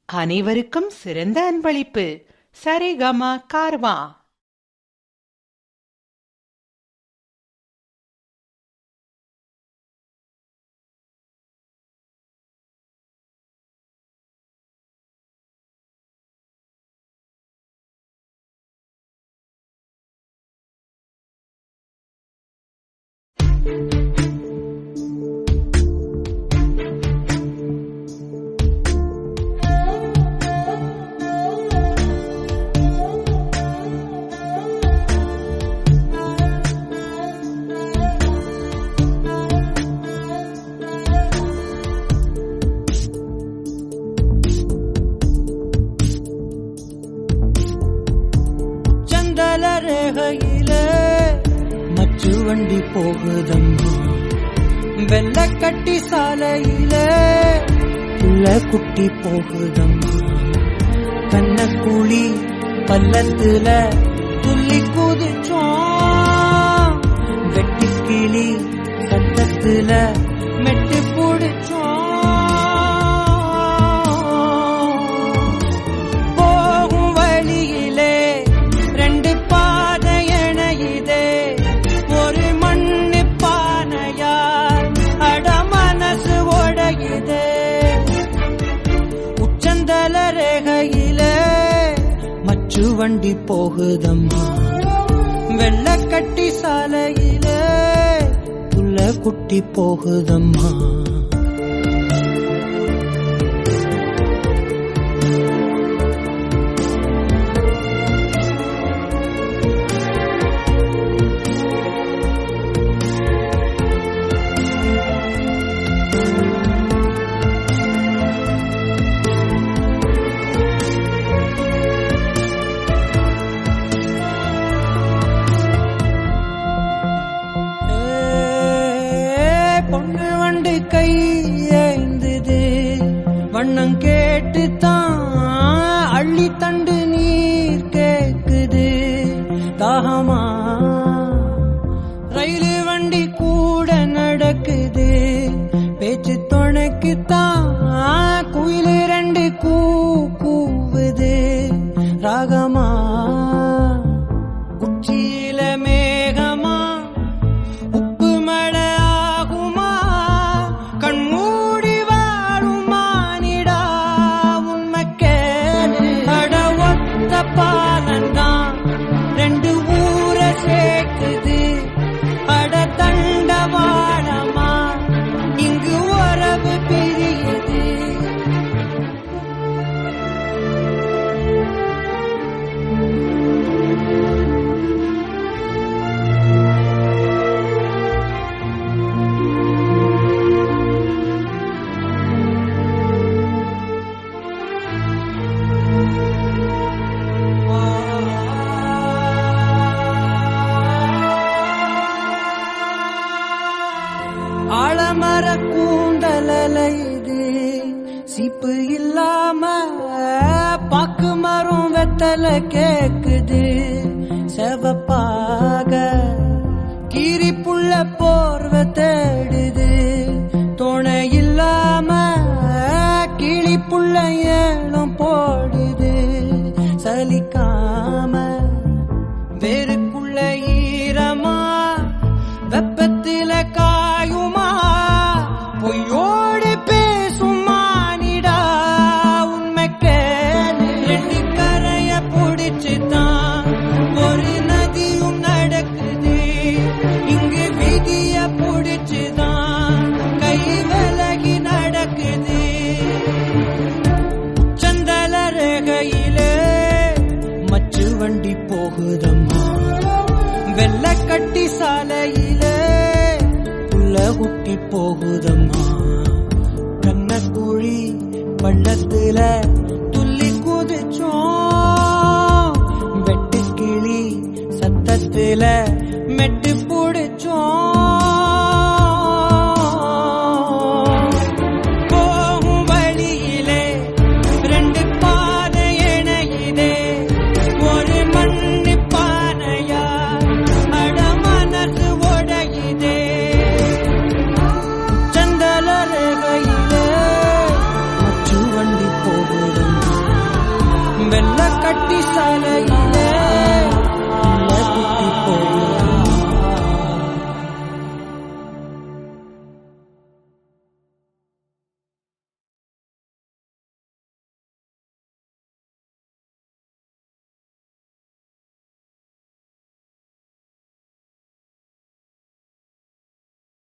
அனைவருக்கும் சிறந்த அன்பளிப்பு சரிகமா கார்வா சந்தல ரேகையில மச்சு வண்டி போகுதம்மா வெள்ள கட்டி சாலையில உள்ள குட்டி போகுதம்மா கண்ண கூலி பள்ளத்துல துள்ளி குதிச்சோம் வெட்டி கிளி சத்தத்துல மெட்டு பிடிச்சோம் போகும் வழியிலே ரெண்டு பாதை இணையுதே ஒரு மண்ணு பானையால் அட மனசு உடையுதே உச்சந்தல ரேகையிலே மச்சு வண்டி போகுதம்மா வெள்ளக்கட்டி சாலையிலே உள்ள குட்டி போகுதம்மா ஏய், பொண்ணு வண்டு கை ஏந்தது வண்ணம் கேட்டு தான் அள்ளி தண்டு நீர் கேக்குது தாகமா ரயிலு வண்டி கூட நடக்குது பேச்சு துணைக்கு தான் குயிலு ரெண்டு கூ கூவுது ராகமா உச்சியில மேகமா உப்பு மழை ஆகுமா கண்மூடி வாழுமா நிடா உண்மை கேளு அட ஒத்த பாலந்தான் ரெண்டு ஊரை சேர்க்குது அட தண்டவாளமா இங்கு உறவு பிரியுது ஆழமர கூந்தலையுது சிப்பு இல்லாம பாக்கு மரம் வெத்தல கேக்குது செவப்பாக கீரி புள்ள போர்வ தேடுது துணை இல்லாம கிளி புள்ள ஏலம் போடுது சலிக்காம வேருக்குள்ள ஈரமா வெப்பத்தில காயுமா பொய்யோடு பேசுமா நிடா உண்மை கேளு ரெண்டு கரைய புடிச்சுதான் ஒரு நதியும் நடக்குது இங்கு விதிய புடிச்சுதான் கை விலகி நடக்குது சந்தல ரேகையிலே மச்சு வண்டி போகுதம்மா வெள்ள கட்டி சாலையிலே உள்ள குட்டி போகுதம்மா கண்ண குழி பள்ளத்துல துள்ளி குதிச்சோம் வெட்டு கிளி சத்தத்துல மெட்டு பிடிச்சோம் போகும் வழியிலே ரெண்டு பாதை இணையுதே ஒரு மண்ணு பானையா அட மனசு உடையுதே சந்தல ரேகையிலே மச்சு வண்டி போகுதுங்க வெள்ள கட்டி சாலையிலே